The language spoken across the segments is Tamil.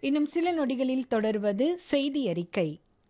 இன்னும் சில நொடிகளில் தொடர்வது செய்தி அறிக்கை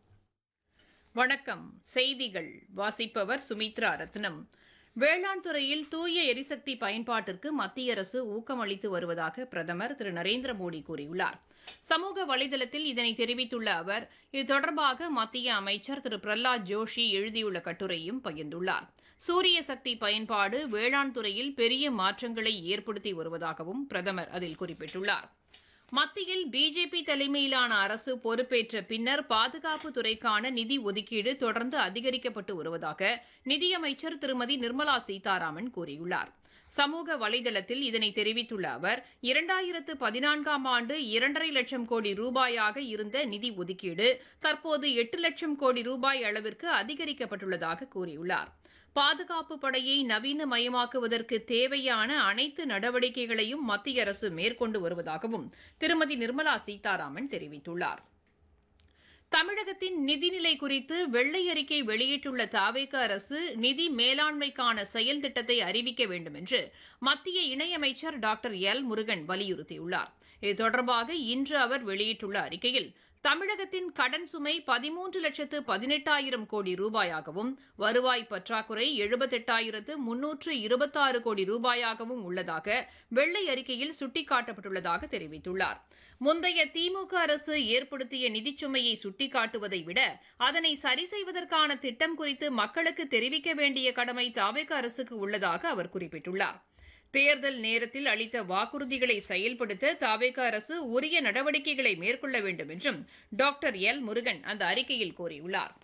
வணக்கம் செய்திகள் வாசிப்பவர் சுமித்ரா ரத்னம் வேளாண் துறையில் தூய எரிசக்தி பயன்பாட்டிற்கு மத்திய அரசு ஊக்கமளித்து வருவதாக பிரதமர் திரு நரேந்திர மோடி கூறியுள்ளார் சமூக வலைதளத்தில் இதனை தெரிவித்துள்ள அவர் இது தொடர்பாக மத்திய அமைச்சர் திரு பிரஹ்லாத் ஜோஷி எழுதியுள்ள கட்டுரையும் பகிர்ந்துள்ளார் சூரிய சக்தி பயன்பாடு வேளாண் துறையில் பெரிய மாற்றங்களை ஏற்படுத்தி வருவதாகவும் பிரதமர் அதில் குறிப்பிட்டுள்ளார் மத்தியில் பிஜேபி தலைமையிலான அரசு பொறுப்பேற்ற பின்னர் பாதுகாப்பு துறைக்கான நிதி ஒதுக்கீடு தொடர்ந்து அதிகரிக்கப்பட்டு வருவதாக நிதியமைச்சர் திருமதி நிர்மலா சீதாராமன் கூறியுள்ளார் சமூக வலைதளத்தில் இதனை தெரிவித்துள்ள அவர் இரண்டாயிரத்து பதினான்காம் ஆண்டு இரண்டரை லட்சம் கோடி ரூபாயாக இருந்த நிதி ஒதுக்கீடு தற்போது எட்டு லட்சம் கோடி ரூபாய் அளவிற்கு அதிகரிக்கப்பட்டுள்ளதாக கூறியுள்ளார் பாதுகாப்பு படையை நவீனமயமாக்குவதற்கு தேவையான அனைத்து நடவடிக்கைகளையும் மத்திய அரசு மேற்கொண்டு வருவதாகவும் திருமதி நிர்மலா சீதாராமன் தெரிவித்துள்ளார் தமிழகத்தின் நிதிநிலை குறித்து வெள்ளை அறிக்கை வெளியிட்டுள்ள தாவேக அரசு நிதி மேலாண்மைக்கான செயல் திட்டத்தை அறிவிக்க வேண்டும் என்று மத்திய இணையமைச்சர் டாக்டர் எல் முருகன் வலியுறுத்தியுள்ளார் இது தொடர்பாக இன்று அவர் வெளியிட்டுள்ள அறிக்கையில் தமிழகத்தின் கடன் சுமை பதிமூன்று லட்சத்து பதினெட்டாயிரம் கோடி ரூபாயாகவும் வருவாய் பற்றாக்குறை எழுபத்தெட்டாயிரத்து முன்னூற்று இருபத்தாறு கோடி ரூபாயாகவும் உள்ளதாக வெள்ளை அறிக்கையில் சுட்டிக்காட்டப்பட்டுள்ளதாக தெரிவித்துள்ளார் முந்தைய திமுக அரசு ஏற்படுத்திய நிதிச்சுமையை சுட்டிக்காட்டுவதை விட அதனை சரி செய்வதற்கான திட்டம் குறித்து மக்களுக்கு தெரிவிக்க வேண்டிய கடமை தாவேக அரசுக்கு உள்ளதாக அவர் குறிப்பிட்டுள்ளார் தேர்தல் நேரத்தில் அளித்த வாக்குறுதிகளை செயல்படுத்த தாவேக அரசு உரிய நடவடிக்கைகளை மேற்கொள்ள வேண்டும் என்றும் டாக்டர் எல் முருகன் அந்த அறிக்கையில் கூறியுள்ளார்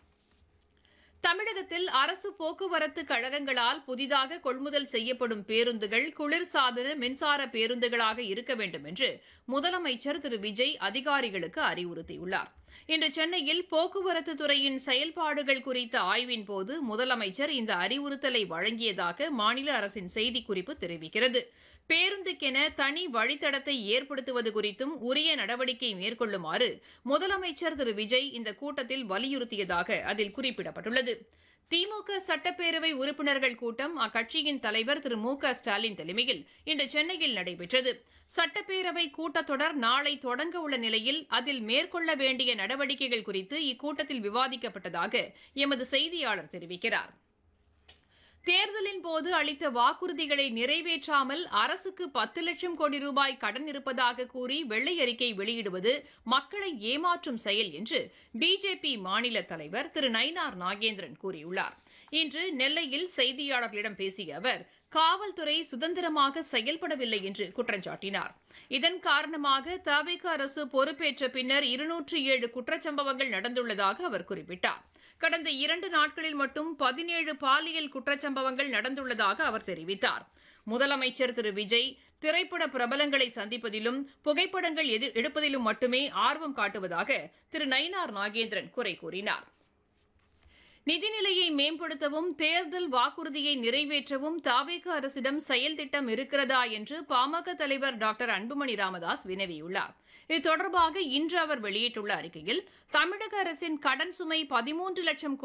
தமிழகத்தில் அரசு போக்குவரத்து கழகங்களால் புதிதாக கொள்முதல் செய்யப்படும் பேருந்துகள் குளிர்சாதன மின்சார பேருந்துகளாக இருக்க வேண்டும் என்று முதலமைச்சர் திரு விஜய் அதிகாரிகளுக்கு அறிவுறுத்தியுள்ளார் இன்று சென்னையில் போக்குவரத்து துறையின் செயல்பாடுகள் குறித்த ஆய்வின் போது முதலமைச்சர் இந்த அறிவுறுத்தலை வழங்கியதாக மாநில அரசின் செய்திக்குறிப்பு தெரிவிக்கிறது பேருந்துக்கென தனி வழித்தடத்தை ஏற்படுத்துவது குறித்தும் உரிய நடவடிக்கை மேற்கொள்ளுமாறு முதலமைச்சர் திரு விஜய் இந்த கூட்டத்தில் வலியுறுத்தியதாக அதில் குறிப்பிடப்பட்டுள்ளது திமுக சட்டப்பேரவை உறுப்பினர்கள் கூட்டம் அக்கட்சியின் தலைவர் திரு மு க ஸ்டாலின் தலைமையில் இன்று சென்னையில் நடைபெற்றது சட்டப்பேரவை கூட்டத்தொடர் நாளை தொடங்க உள்ள நிலையில் அதில் மேற்கொள்ள வேண்டிய நடவடிக்கைகள் குறித்து இக்கூட்டத்தில் விவாதிக்கப்பட்டதாக எமது செய்தியாளர் தெரிவிக்கிறார் தேர்தலின் போது அளித்த வாக்குறுதிகளை நிறைவேற்றாமல் அரசுக்கு பத்து லட்சம் கோடி ரூபாய் கடன் இருப்பதாக கூறி வெள்ளை அறிக்கை வெளியிடுவது மக்களை ஏமாற்றும் செயல் என்று பிஜேபி மாநில தலைவர் திரு நயினார் நாகேந்திரன் கூறியுள்ளார் இன்று நெல்லையில் செய்தியாளர்களிடம் பேசிய அவர் காவல்துறை சுதந்திரமாக செயல்படவில்லை என்று குற்றம் சாட்டினார் இதன் காரணமாக தவிக அரசு பொறுப்பேற்ற பின்னர் இருநூற்றி ஏழு குற்றச்சம்பவங்கள் நடந்துள்ளதாக அவர் குறிப்பிட்டார் கடந்த இரண்டு நாட்களில் மட்டும் பதினேழு பாலியல் குற்றச்சம்பவங்கள் நடந்துள்ளதாக அவர் தெரிவித்தார் முதலமைச்சர் திரு விஜய் திரைப்பட பிரபலங்களை சந்திப்பதிலும் புகைப்படங்கள் எடுப்பதிலும் மட்டுமே ஆர்வம் காட்டுவதாக திரு நயினார் நாகேந்திரன் குறை கூறினார் நிதிநிலையை மேம்படுத்தவும் தேர்தல் வாக்குறுதியை நிறைவேற்றவும் தாவேக அரசிடம் செயல் திட்டம் இருக்கிறதா என்று பாமக தலைவர் டாக்டர் அன்புமணி ராமதாஸ் வினவியுள்ளார் இது தொடர்பாக இன்று அவர் வெளியிட்டுள்ள அறிக்கையில் தமிழக அரசின் கடன் சுமை பதிமூன்று லட்சம்